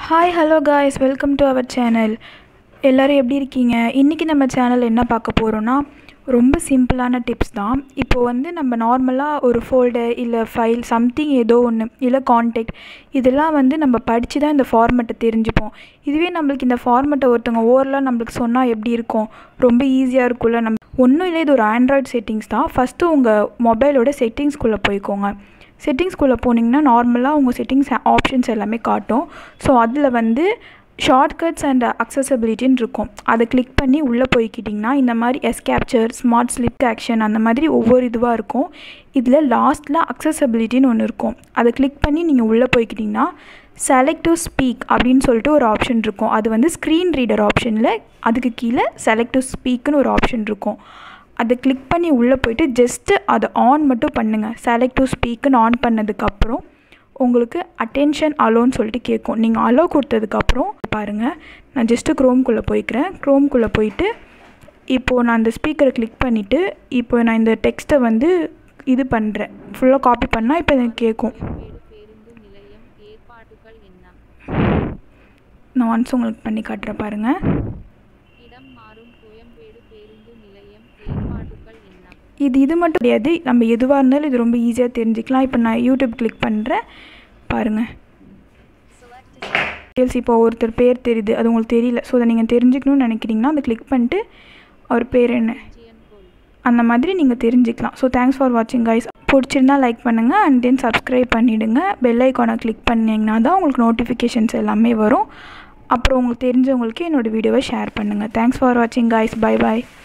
hi hello guys welcome to our channel எல்லோரும் எப்படி இருக்கீங்க இன்றைக்கி நம்ம சேனல் என்ன பார்க்க போகிறோன்னா ரொம்ப சிம்பிளான டிப்ஸ் தான் இப்போது வந்து நம்ம நார்மலாக ஒரு ஃபோல்டர் இல்லை ஃபைல் சம்திங் ஏதோ ஒன்று இல்லை கான்டெக்ட் இதெல்லாம் வந்து நம்ம படித்து தான் இந்த ஃபார்மெட்டை தெரிஞ்சுப்போம் இதுவே நம்மளுக்கு இந்த ஃபார்மெட்டை ஒருத்தவங்க ஓரலாக நம்மளுக்கு சொன்னால் எப்படி இருக்கும் ரொம்ப ஈஸியாக இருக்கும்ல நம்ம ஒன்றும் இல்லை இது ஒரு ஆண்ட்ராய்டு செட்டிங்ஸ் தான் ஃபஸ்ட்டு உங்கள் மொபைலோட செட்டிங்ஸ்குள்ளே போய்க்கோங்க செட்டிங்ஸ்குள்ளே போனீங்கன்னா நார்மலாக உங்கள் செட்டிங்ஸ் ஆப்ஷன்ஸ் எல்லாமே காட்டும் ஸோ அதில் வந்து ஷார்ட்கட்ஸ் அண்ட் அக்சசபிலிட்டின்னு இருக்கும் அதை கிளிக் பண்ணி உள்ளே போய்க்கிட்டிங்கன்னா இந்த மாதிரி S capture smart slip action அந்த மாதிரி ஒவ்வொரு இதுவாக இருக்கும் இதில் லாஸ்ட்டில் அக்சசபிலிட்டின்னு ஒன்று இருக்கும் அதை கிளிக் பண்ணி நீங்கள் உள்ளே போய்க்கிட்டிங்கன்னா செலக்ட் டு ஸ்பீக் அப்படின்னு சொல்லிட்டு ஒரு ஆப்ஷன் இருக்கும் அது வந்து ஸ்க்ரீன் ரீடர் ஆப்ஷனில் அதுக்கு கீழே செலக்ட் டு ஸ்பீக்குன்னு ஒரு ஆப்ஷன் இருக்கும் அதை கிளிக் பண்ணி உள்ளே போயிட்டு ஜஸ்ட்டு அதை ஆன் மட்டும் பண்ணுங்கள் செலக்ட் டு ஸ்பீக்குன்னு ஆன் பண்ணதுக்கப்புறம் உங்களுக்கு அட்டென்ஷன் அலோன்னு சொல்லிட்டு கேட்கும் நீங்கள் அலோ கொடுத்ததுக்கப்புறம் பாருங்கள் நான் ஜஸ்ட்டு க்ரோம்குள்ளே போய்க்கிறேன் க்ரோம்குள்ளே போயிட்டு இப்போது நான் அந்த ஸ்பீக்கரை கிளிக் பண்ணிவிட்டு இப்போ நான் இந்த டெக்ஸ்ட்டை வந்து இது பண்ணுறேன் ஃபுல்லாக காப்பி பண்ணால் இப்போ எனக்கு கேட்கும் பேருந்து நிலையம் ஏற்பாடுகள் என்ன நான் ஒன்ஸ் உங்களுக்கு பண்ணி காட்டுறேன் பாருங்கள் இடம் மாறும் கோயம்பேடு பேருந்து நிலையம் ஏற்பாடுகள் என்ன இது இது மட்டும் கிடையாது நம்ம எதுவாக இருந்தாலும் இது ரொம்ப ஈஸியாக தெரிஞ்சுக்கலாம் இப்போ நான் யூடியூப் கிளிக் பண்ணுறேன் பாருங்கள் டீட்டெயில்ஸ் இப்போ ஒருத்தர் பேர் தெரியுது அது உங்களுக்கு தெரியல ஸோ அதை நீங்கள் தெரிஞ்சுக்கணும்னு நினைக்கிறீங்கன்னா அதை கிளிக் பண்ணிட்டு அவர் பேர் என்ன ஜியன் கோல் அந்த மாதிரி நீங்கள் தெரிஞ்சுக்கலாம் ஸோ தேங்க்ஸ் ஃபார் வாட்சிங் கைஸ் பிடிச்சிருந்தா லைக் பண்ணுங்கள் அண்ட் தென் சப்ஸ்கிரைப் பண்ணிவிடுங்க பெல் ஐக்கானை கிளிக் பண்ணிங்கன்னா தான் உங்களுக்கு நோட்டிஃபிகேஷன்ஸ் எல்லாமே வரும் அப்புறம் உங்களுக்கு தெரிஞ்சவங்களுக்கு என்னோடய வீடியோவை ஷேர் பண்ணுங்கள் தேங்க்ஸ் ஃபார் வாட்சிங் கைஸ் பை பாய்